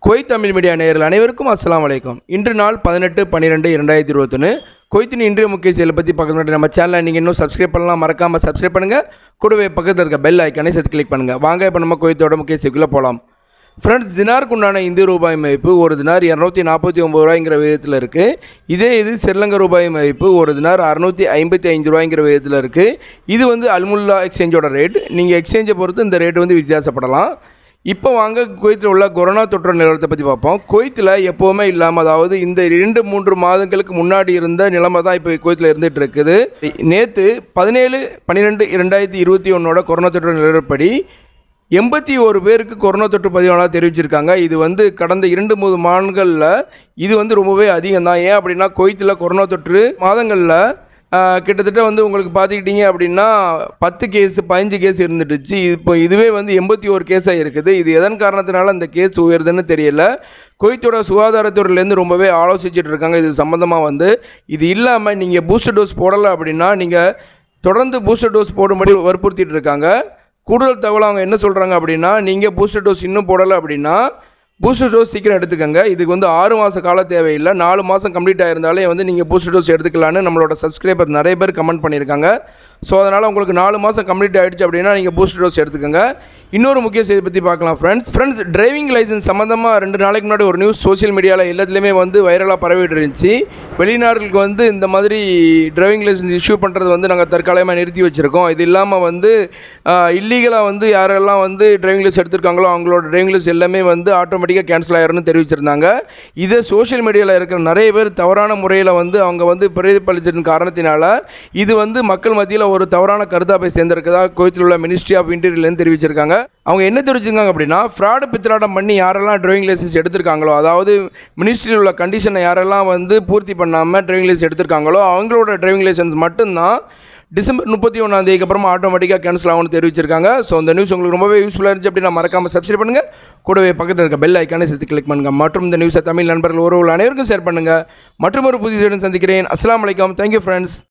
Kuwait Tamil media நேயர்கள் அனைவருக்கும் அஸ்ஸலாமு அலைக்கும் இன்று நாள் பதினெட்டு பன்னிரெண்டு இரண்டாயிரத்தி இருபத்தொன்று குவைத்தின் இன்றைய முக்கிய செயலை பற்றி பார்க்க முன்னாடி நம்ம சேனலை நீங்கள் இன்னும் சப்ஸ்கிரைப் பண்ணலாம் மறக்காமல் சப்ஸ்கிரைப் பண்ணுங்கள் கூடவே பக்கத்தில் இருக்க பெல் ஐக்கானே சேர்த்து கிளிக் பண்ணுங்கள் வாங்க இப்போ நம்ம குவைத்தோட முக்கிய செய்திக்குள்ளே போகலாம் ஃப்ரெண்ட்ஸ் தினாருக்கு உண்டான இந்திய ரூபாய் மதிப்பு ஒரு தினார் இரநூத்தி நாற்பத்தி ஒம்பது ரூபாய்ங்கிற விதத்தில் இருக்குது இதே இது ஸ்ரீலங்கா ரூபாய் மதிப்பு ஒரு தினார் அறுநூற்றி ஐம்பத்தி ஐந்து ரூபாய்ங்கிற விதத்தில் இருக்குது இது வந்து அல்முல்லா எக்ஸ்சேஞ்சோட ரேட் நீங்கள் எக்ஸ்சேஞ்சை பொறுத்து இந்த ரேட் வந்து வித்தியாசப்படலாம் இப்போ வாங்க குவைத்தில் உள்ள கொரோனா தொற்று நிலவரத்தை பற்றி பார்ப்போம் குவைத்தில் எப்போவுமே இல்லாமல் அதாவது இந்த இரண்டு மூன்று மாதங்களுக்கு முன்னாடி இருந்த நிலைமை தான் இப்போ குவைத்தில் இருந்துகிட்டு இருக்குது நேற்று பதினேழு பன்னிரெண்டு இரண்டாயிரத்தி இருபத்தி ஒன்றோட கொரோனா தொற்று நிலவரப்படி எண்பத்தி ஒரு பேருக்கு கொரோனா தொற்று பதிவானதாக தெரிவிச்சிருக்காங்க இது வந்து கடந்த இரண்டு மூணு மாதங்களில் இது வந்து ரொம்பவே அதிகம் தான் ஏன் அப்படின்னா குவைத்தில் கொரோனா தொற்று மாதங்களில் ஆஹ், கிட்டத்தட்ட வந்து உங்களுக்கு பார்த்துக்கிட்டிங்க அப்படின்னா பத்து கேஸ் பதினஞ்சு கேஸ் இருந்துட்டுச்சு இப்போ இதுவே வந்து எண்பத்தி ஒரு கேஸாக இருக்குது இது எதன் காரணத்தினால அந்த கேஸ் உயருதுன்னு தெரியல குவைத்தோட சுகாதாரத்துறையிலேருந்து ரொம்பவே ஆலோசிச்சுட்டு இருக்காங்க இது சம்மந்தமாக வந்து இது இல்லாமல் நீங்கள் பூஸ்டர் டோஸ் போடலை அப்படின்னா நீங்கள் தொடர்ந்து பூஸ்டர் டோஸ் போடும்படி வற்புறுத்திட்டு இருக்காங்க கூடுதல் தகவல் அவங்க என்ன சொல்கிறாங்க அப்படின்னா நீங்கள் பூஸ்டர் டோஸ் இன்னும் போடலை அப்படின்னா பூஸ்டர் டோஸ் சீக்கிரம் எடுத்துக்கங்க இதுக்கு வந்து ஆறு மாத கால தேவையில்லை நாலு மாதம் கம்ப்ளீட் ஆயிருந்தாலே வந்து நீங்கள் பூஸ்டர் டோஸ் எடுத்துக்கலான்னு நம்மளோட சப்ஸ்கிரைபர் நிறைய பேர் கமெண்ட் பண்ணியிருக்காங்க ஸோ அதனால் உங்களுக்கு நாலு மாதம் கம்ப்ளீட் ஆகிடுச்சு அப்படின்னா நீங்கள் பூஸ்டர் டோஸ் எடுத்துக்கங்க இன்னொரு முக்கிய செய்தி பற்றி பார்க்கலாம் ஃப்ரெண்ட்ஸ் ஃப்ரெண்ட்ஸ் டிரைவிங் லைசன்ஸ் சம்மந்தமாக ரெண்டு நாளைக்கு முன்னாடி ஒரு நியூஸ் சோஷியல் மீடியாவில் எல்லாத்துலேயுமே வந்து வைரலாக பரவிட்டு இருந்துச்சு வெளிநாடுகளுக்கு வந்து இந்த மாதிரி டிரைவிங் லைசன்ஸ் இஷ்யூ பண்ணுறது வந்து நாங்கள் தற்காலிகமாக நிறுத்தி வச்சுருக்கோம் இது இல்லாமல் வந்து இல்லீகலாக வந்து யாரெல்லாம் வந்து டிரைவிங் லைசன்ஸ் எடுத்திருக்காங்களோ அவங்களோட டிரைவிங் லைசன்ஸ் எல்லாமே வந்து ஆட்டோமேட்டிக்காக கேன்சல் ஆயிரும்னு தெரிவிச்சிருந்தாங்க இதை சோஷியல் மீடியாவில் இருக்கிற நிறைய பேர் தவறான முறையில் வந்து அவங்க வந்து பிரதிபலிச்சிருந்த காரணத்தினால இது வந்து மக்கள் மத்தியில் ஒரு தவறான கருத்தாக போய் சேர்ந்திருக்கதா கோயத்தில் உள்ள மினிஸ்ட்ரி ஆஃப் இன்டீரியர்லேருந்து தெரிவிச்சிருக்காங்க அவங்க என்ன தெரிவிச்சிருக்காங்க அப்படின்னா ஃப்ராடு பித்தலாட்டம் பண்ணி யாரெல்லாம் டிரைவிங் லைசன்ஸ் எடுத்திருக்காங்களோ அதாவது மினிஸ்ட்ரியில் உள்ள கண்டிஷனை யாரெல்லாம் வந்து பூர்த்தி பண்ணாமல் டிரைவிங் லைசன்ஸ் எடுத்திருக்காங்களோ அவங்களோட டிரைவிங் லைசன்ஸ் மட்டும்தான் டிசம்பர் முப்பத்தி ஒன்றாந்தேதிக்கு அப்புறமா ஆட்டோமேட்டிக்காக கேன்சல் ஆகும்னு தெரிவிச்சிருக்காங்க ஸோ இந்த நியூஸ் உங்களுக்கு ரொம்பவே யூஸ்ஃபுல்லாக இருந்துச்சு அப்படின்னா மறக்காமல் சப்ஸ்கிரைப் பண்ணுங்கள் கூடவே பக்கத்தில் இருக்க பெல் ஐக்கானே சேர்த்து கிளிக் பண்ணுங்கள் மற்றும் இந்த நியூஸை தமிழ் நண்பர்கள் உறவுகள் அனைவருக்கும் ஷேர் பண்ணுங்கள் மற்றும் ஒரு புதிய செய்தியுடன் சந்திக்கிறேன் அஸ்ஸலாமு அலைக்கும் தேங்க்யூ ஃப்ரெண்ட்ஸ்